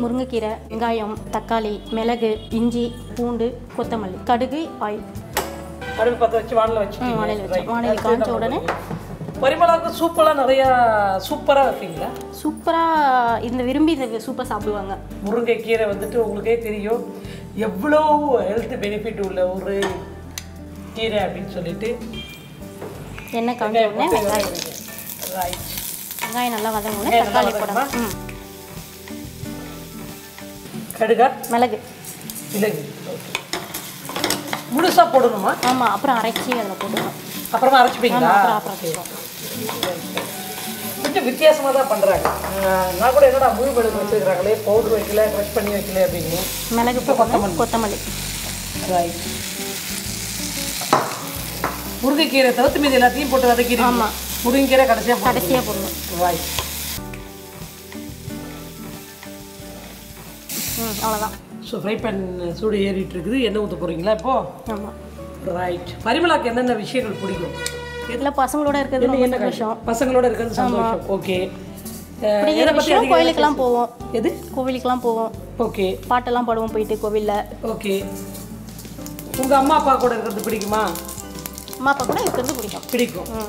முருங்கைக்கீரை வெங்காயம் தக்காளி மிளகு இஞ்சி பூண்டு கொத்தமல்லி கடுகு ஆயில் அடுப்பு பற்ற வச்சு வானில் வச்சு ம், வாணலி வச்சோம். வாணலி காஞ்ச உடனே பரிமளாவுக்கு சூப்பெல்லாம் நிறையா சூப்பராக வைப்பீங்களா சூப்பராக இந்த விரும்பி இந்த சூப்பை சாப்பிடுவாங்க முருங்கைக்கீரை வந்துட்டு உங்களுக்கே தெரியும் எவ்வளோ ஹெல்த் பெனிஃபிட் உள்ள ஒரு கீரை அப்படின்னு சொல்லிட்டு எண்ணெய் காஞ்ச உடனே வெங்காயம் ரைட் வெங்காயம் நல்லா வதங்க உடனே வெங்காயம் நல்லா தக்காளி போடணும் ம் கடுகா மிளகு மிளகு முழுசா போடணுமா ஆமாம் அப்புறம் அரைச்சி அதில் போட்டுக்கணும் அப்புறமா அரைச்சிப்பீங்களா அப்புறம் அப்புறம் அரைச்சிப்போம் கொஞ்சம் வித்தியாசமாக தான் பண்ணுறாங்க நான் கூட என்னடா முழு மிளகு வச்சுருக்காங்களே பவுடர் வைக்கல க்ரஷ் பண்ணி வைக்கல அப்படின்னு மிளகு போடணும் கொத்தமல்லி ரைட் முருங்கைக்கீரை தவிர்த்து மீது எல்லாத்தையும் போட்டு வதக்கிடுங்க ஆமா. முருங்கைக்கீரை கடைசியாக போட்டு கடைசியாக போடணும் ரைட் ம் அவ்வளோதான் ஸோ ஃப்ரை பேன் சூடு ஏறிட்டு இருக்குது எண்ணெய் ஊற்ற போகிறீங்களா இப்போ ஆமாம் ரைட் பரிமளாக்கு என்னென்ன விஷயங்கள் பிடிக்கும் இதில் பசங்களோட இருக்கிறது ரொம்ப சந்தோஷம் பசங்களோட இருக்கிறது சந்தோஷம் ஓகே பிடிக்கிற விஷயம் கோயிலுக்கெல்லாம் போவோம் எது கோவிலுக்கெல்லாம் போவோம் ஓகே பாட்டெல்லாம் பாடுவோம் போயிட்டு கோவிலில் ஓகே உங்கள் அம்மா அப்பா கூட இருக்கிறது பிடிக்குமா அம்மா அப்பா கூட இருக்கிறது பிடிக்கும் பிடிக்கும் ம்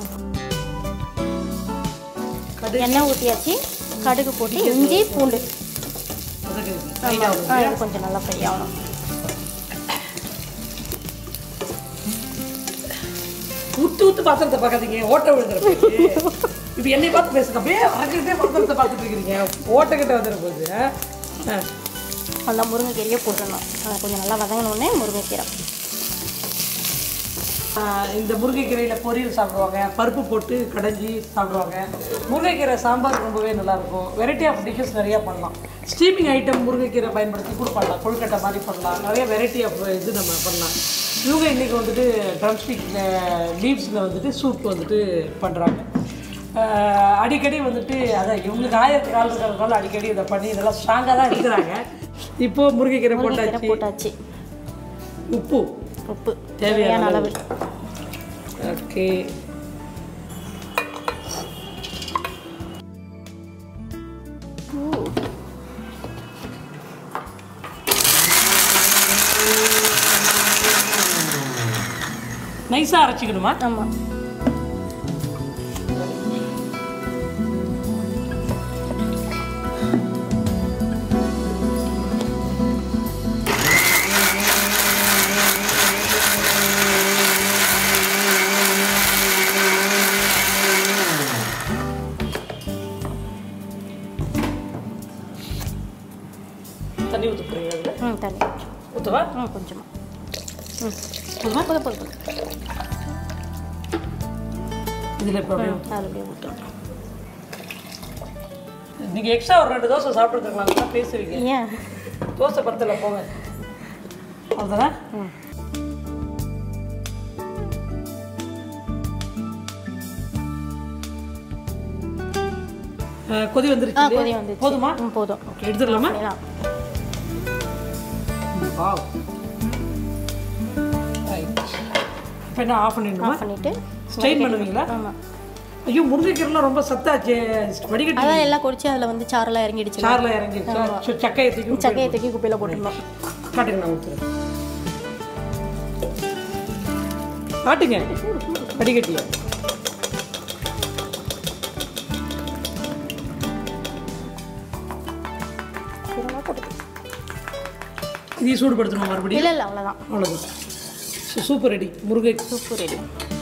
கடு எண்ணெய் ஊற்றியாச்சு கடுகு போட்டு இஞ்சி பூண்டு வதக்குறது. ஆ, இது கொஞ்சம் நல்லா ஃப்ரை ஆகணும் ஊத்து ஊத்து பாத்திரத்தை பார்க்காதீங்க ஓட்ட விழுந்துற இப்போ என்னை பார்த்து பேசுங்க அப்படியே வதக்கிட்டே பாத்திரத்தை பார்த்துட்டு இருக்கிறீங்க ஓட்டக்கிட்ட வந்துட போகுது ஆ? ஆ. நல்லா முருங்கைக்கீரையே போட்டுடணும் அது கொஞ்சம் நல்லா வதங்கினோடனே முருங்கைக்கீரை ஆ, இந்த முருங்கைக்கீரையில் பொரியல் சாப்பிடுவாங்க பருப்பு போட்டு கடைஞ்சி சாப்பிடுவாங்க முருங்கைக்கீரை சாம்பார் ரொம்பவே நல்லாயிருக்கும் வெரைட்டி ஆஃப் டிஷ்ஷஸ் நிறையா பண்ணலாம் ஸ்டீமிங் ஐட்டம் முருங்கைக்கீரை பயன்படுத்தி கூட பண்ணலாம் கொழுக்கட்டை மாதிரி பண்ணலாம் நிறைய வெரைட்டி ஆஃப் இது நம்ம பண்ணலாம் இவங்க இன்றைக்கி வந்துட்டு ட்ரம்ஸ்டிக் லீவ்ஸில் வந்துட்டு சூப் வந்துட்டு பண்ணுறாங்க அடிக்கடி வந்துட்டு அதான் இவங்களுக்கு ஆயிரத்தி கால் இருக்கிறதுனால அடிக்கடி இதை பண்ணி இதெல்லாம் ஸ்ட்ராங்காக தான் இருக்கிறாங்க இப்போது முருங்கைக்கீரை முருங்கைக்கீரை போட்டாச்சு போட்டாச்சு உப்பு உப்பு தேவையான தேவையான அளவு ஓகே நைஸாக அரைச்சிக்கணுமா ஆமாம் தண்ணி ஊற்ற போகிறீங்க அதில் ம் தண்ணி கொஞ்சம் ஊற்றவா ம் கொஞ்சமாக ம் போதுமா போதும் போதும் போதும் இதில் இப்போ அப்படியே ம் அதில் அப்படியே ஊற்றணும் நீங்கள் எக்ஸ்ட்ரா ஒரு ரெண்டு தோசை சாப்பிட்ருக்கலாம் தான் பேசுவீங்க ஏன் தோசை பத்தில் போங்க அவ்வளோதானே ம் அஹ், கொதி வந்துருச்சு ஆ இல்லையா? கொதி வந்துச்சு போதுமா ம் போதும் ஓகே எடுத்துடலாமா பண்ணிடலாம் வாவ் ரைட் இப்போ என்ன ஆஃப் பண்ணிடணுமா ஆஃப் பண்ணிவிட்டு ஸ்ட்ரெயின் பண்ணுவீங்களா ஆமாம் ஐயோ முருங்கைக்கீரைலாம் ரொம்ப சத்தாச்சு வடிகட்டி அதான் எல்லாம் கொடிச்சு அதில் வந்து சாரெல்லாம் இறங்கிடுச்சு சாரில் இறங்கிடுச்சா சு- சக்கையை தூக்கி சக்கையை தூக்கி குப்பையில் போட்டுருந்தோம் காட்டுங்க நான் ஊற்றுறேன் காட்டுங்க வடிகட்டியா இதையும் சூடுபடுத்தணும் மறுபடியும் இல்லை இல்லை அவ்வளோதான் அவ்வளோதான் சூப்பர் ரெடி முருங்கை சூப்பு ரெடி